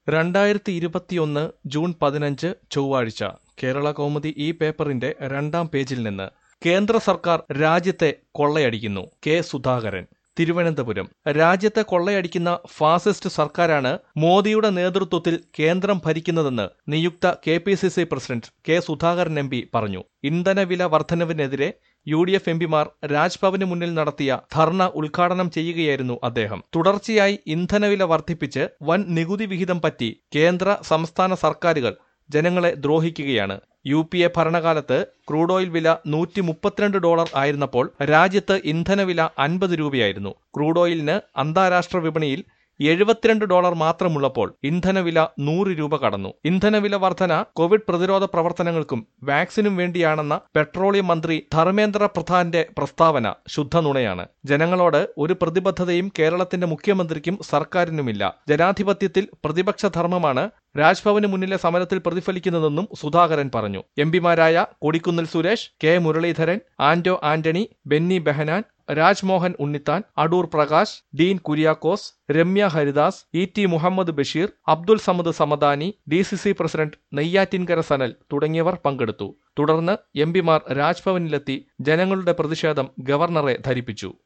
രണ്ടായിരത്തി ഇരുപത്തിയൊന്ന് ജൂൺ പതിനഞ്ച് ചൊവ്വാഴ്ച കേരള കൗമുദി ഈ പേപ്പറിന്റെ രണ്ടാം പേജിൽ നിന്ന് കേന്ദ്ര സർക്കാർ രാജ്യത്തെ കൊള്ളയടിക്കുന്നു കെ സുധാകരൻ തിരുവനന്തപുരം രാജ്യത്തെ കൊള്ളയടിക്കുന്ന ഫാസിസ്റ്റ് സർക്കാരാണ് മോദിയുടെ നേതൃത്വത്തിൽ കേന്ദ്രം ഭരിക്കുന്നതെന്ന് നിയുക്ത K P C C president K Sudhakaran M P പറഞ്ഞു ഇന്ധനവില വർധനവിനെതിരെ യു ഡി എഫ് എംപിമാർ രാജ്ഭവന് മുന്നിൽ നടത്തിയ ധർണ ഉദ്ഘാടനം ചെയ്യുകയായിരുന്നു അദ്ദേഹം തുടർച്ചയായി ഇന്ധനവില വർദ്ധിപ്പിച്ച് വൻ നികുതി വിഹിതം പറ്റി കേന്ദ്ര സംസ്ഥാന സർക്കാരുകൾ ജനങ്ങളെ ദ്രോഹിക്കുകയാണ് യു പി എ ഭരണകാലത്ത് ക്രൂഡ് ഓയിൽ വില നൂറ്റി മുപ്പത്തിരണ്ട് ഡോളർ ആയിരുന്നപ്പോൾ രാജ്യത്ത് ഇന്ധനവില അൻപത് രൂപയായിരുന്നു ക്രൂഡ് ഓയിലിന് അന്താരാഷ്ട്ര വിപണിയിൽ എഴുപത്തിരണ്ട് ഡോളർ മാത്രമുള്ളപ്പോൾ ഇന്ധനവില നൂറ് രൂപ കടന്നു ഇന്ധനവില വർധന കോവിഡ് പ്രതിരോധ പ്രവർത്തനങ്ങൾക്കും വാക്സിനും വേണ്ടിയാണെന്ന പെട്രോളിയം മന്ത്രി ധർമ്മേന്ദ്ര പ്രധാന്റെ പ്രസ്താവന ശുദ്ധനുണയാണ് ജനങ്ങളോട് ഒരു പ്രതിബദ്ധതയും കേരളത്തിന്റെ മുഖ്യമന്ത്രിക്കും സർക്കാരിനുമില്ല ജനാധിപത്യത്തിൽ പ്രതിപക്ഷ ധർമ്മമാണ് രാജ്ഭവന് മുന്നിലെ സമരത്തിൽ പ്രതിഫലിക്കുന്നതെന്നും സുധാകരൻ പറഞ്ഞു എംപിമാരായ Kodikunnil Suresh K Muraleedharan Anto Antony Benny Behanan Rajmohan Unnithan Adoor Prakash Dean Kuriakose Ramya Haridas E T Muhammad Basheer Abdul Samad Samadani D C C president Neyyattinkara Sanal തുടങ്ങിയവർ പങ്കെടുത്തു തുടർന്ന് എംപിമാർ രാജ്ഭവനിലെത്തി ജനങ്ങളുടെ പ്രതിഷേധം ഗവർണറെ ധരിപ്പിച്ചു